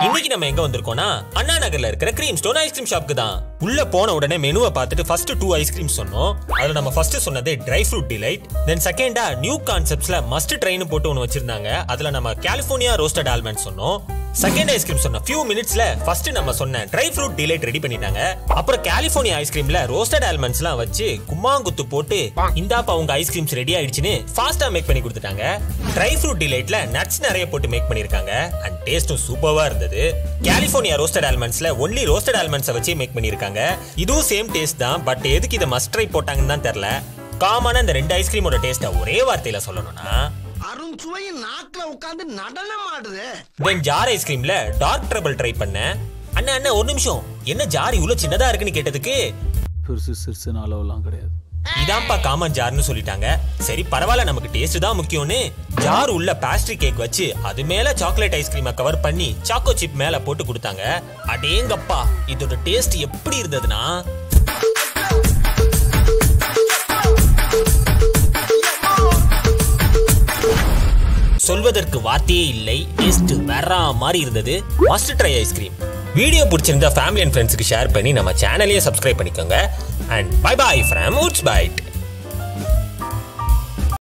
இன்னைக்கு நம்ம எங்க வந்திருக்கோம்னா அண்ணா நகர்ல இருக்கிற கிரீம் ஸ்டோன் ஐஸ்கிரீம் ஷாப்க்கு தான் உள்ள போன உடனே மெனுவை பார்த்துட்டு ஃபர்ஸ்ட் டூ ஐஸ்கிரீம் சொன்னோம் அதுல நம்ம ஃபர்ஸ்ட் சொன்னது ட்ரை ஃப்ரூட் டிலைட் தென் செகண்டா நியூ கான்செப்ட்ஸ்ல மஸ்ட் ட்ரைன்னு போட்டு ஒன்று வச்சிருந்தாங்க அதுல நம்ம கலிஃபோர்னியா ரோஸ்டட் ஆல்மண்ட் சொன்னோம் செகண்ட் ஐஸ்கிரீம் சொன்ன ஃபியூ மினிட்ஸ்ல ஃபர்ஸ்ட் நம்ம சொன்ன ட்ரை ஃப்ரூட் டிலைட் ரெடி பண்ணிட்டாங்க அப்புறம் கலிஃபோர்னியா ஐஸ்கிரீம்ல ரோஸ்டட் ஆல்மண்ட்ஸ்லாம் வச்சு கும்மாங்குத்து போட்டு இந்தாப்பா உங்க ஐஸ்கிரீம்ஸ் ரெடி ஆயிடுச்சுன்னு ஃபாஸ்டா மேக் பண்ணி கொடுத்துட்டாங்க ட்ரை ஃப்ரூட் டிலைட்ல நட்ஸ் நிறைய போட்டு மேக் பண்ணிருக்காங்க அண்ட் டேஸ்டும் சூப்பர்வா இருந்தது கலிஃபோர்னியா ரோஸ்டட் ஆல்மண்ட்ஸ்ல ஒன்லி ரோஸ்டட் ஆல்மண்ட்ஸை வச்சு மேக் பண்ணிருக்காங்க இதுவும் சேம் டேஸ்ட் தான் பட் எதுக்கு இதை மஸ்ட் ட்ரை போட்டாங்கன்னு தான் தெரியல காமனா இந்த ரெண்டு ஐஸ்கிரீமோட டேஸ்ட்டை ஒரே வார்த்தையில சொல்லணும்னா அருண்சுவையின் நாக்குல உட்கார்ந்து நடனம் ஆடுது தென் ஜார் ஐஸ்கிரீம்ல டார்க் ட்ரபிள் ட்ரை பண்ணேன் அண்ணா அண்ணா ஒரு நிமிஷம் என்ன ஜார் இவ்வளவு சின்னதா இருக்குன்னு கேட்டதுக்கு பெருசு சிறுசுன்னு அளவெல்லாம் கிடையாது இதான்ப்பா காமன் ஜார்னு சொல்லிட்டாங்க சரி பரவாயில்ல நமக்கு டேஸ்ட் தான் முக்கியம்னு ஜார் உள்ள பேஸ்ட்ரி கேக் வச்சு அது மேல சாக்லேட் ஐஸ்கிரீமை கவர் பண்ணி சாக்கோ சிப் மேல போட்டு கொடுத்தாங்க அடேங்கப்பா இதோட டேஸ்ட் எப்படி இருந்ததுன்னா சொல்வதற்கு வார்த்தையே இல்லை டேஸ்ட் வேற மாதிரி இருந்தது மஸ்ட் ட்ரை ஐஸ்கிரீம் வீடியோ பிடிச்சிருந்தா ஃபேமிலி அண்ட் ஃப்ரெண்ட்ஸுக்கு ஷேர் பண்ணி நம்ம சேனலையே சப்ஸ்கிரைப் பண்ணிக்கோங்க and bye bye from woods byte